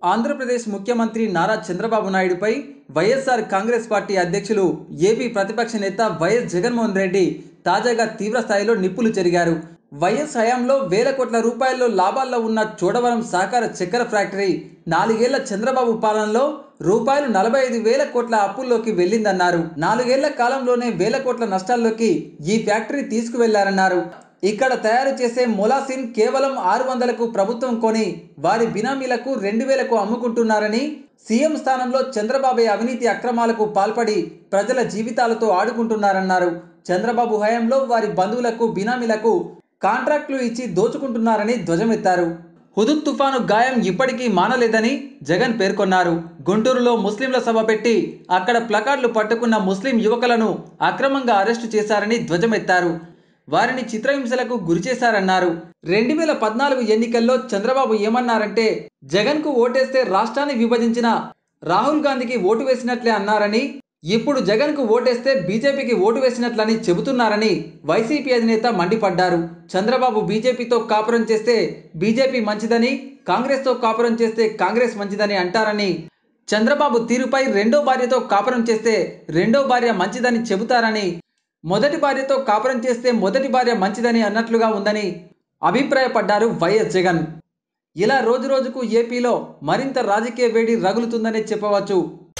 ఆంధ్రప్రదేశ్ ముఖ్యమంత్రి నారా చంద్రబాబు నాయుడుపై వైఎస్ఆర్ కాంగ్రెస్ పార్టీ అధ్యక్షులు ఏపీ ప్రతిపక్ష నేత వైఎస్ జగన్మోహన్ రెడ్డి తాజాగా తీవ్ర స్థాయిలో నిప్పులు చెరిగారు వైఎస్ హయాంలో వేల కోట్ల రూపాయల్లో లాభాల్లో ఉన్న చోడవరం సహకార చక్కెర ఫ్యాక్టరీ నాలుగేళ్ల చంద్రబాబు పాలనలో రూపాయలు నలభై ఐదు వేల కోట్ల అప్పుల్లోకి వెళ్ళిందన్నారు నాలుగేళ్ల కాలంలోనే వేల కోట్ల నష్టాల్లోకి ఈ ఫ్యాక్టరీ తీసుకువెళ్లారన్నారు ఇక్కడ తయారు చేసే మొలాసిన్ కేవలం ఆరు వందలకు ప్రభుత్వం కొని వారి బినామీలకు రెండు వేలకు అమ్ముకుంటున్నారని సీఎం స్థానంలో చంద్రబాబు అవినీతి అక్రమాలకు పాల్పడి ప్రజల జీవితాలతో ఆడుకుంటున్నారన్నారు చంద్రబాబు హయాంలో వారి బంధువులకు బినామీలకు కాంట్రాక్టులు ఇచ్చి దోచుకుంటున్నారని ధ్వజమెత్తారు హుదుద్ తుఫాను గాయం ఇప్పటికీ మానలేదని జగన్ పేర్కొన్నారు గుంటూరులో ముస్లింల సభ పెట్టి అక్కడ ప్లకార్డులు పట్టుకున్న ముస్లిం యువకులను అక్రమంగా అరెస్టు చేశారని ధ్వజమెత్తారు వారిని చిత్రహింసలకు గురిచేశారన్నారు రెండు వేల పద్నాలుగు ఎన్నికల్లో చంద్రబాబు ఏమన్నారంటే జగన్కు ఓటేస్తే రాష్ట్రాన్ని విభజించిన రాహుల్ గాంధీకి ఓటు వేసినట్లే అన్నారని ఇప్పుడు జగన్కు ఓటేస్తే బీజేపీకి ఓటు వేసినట్లని చెబుతున్నారని వైసీపీ అధినేత మండిపడ్డారు చంద్రబాబు బీజేపీతో కాపురం చేస్తే బీజేపీ మంచిదని కాంగ్రెస్తో కాపురం చేస్తే కాంగ్రెస్ మంచిదని అంటారని చంద్రబాబు తీరుపై రెండో భార్యతో కాపురం చేస్తే రెండో భార్య మంచిదని చెబుతారని మొదటి భార్యతో కాపురం చేస్తే మొదటి భార్య మంచిదని అన్నట్లుగా ఉందని అభిప్రాయపడ్డారు వైఎస్ జగన్ ఇలా రోజురోజుకు ఏపీలో మరింత రాజకీయ వేడి రగులుతుందనే చెప్పవచ్చు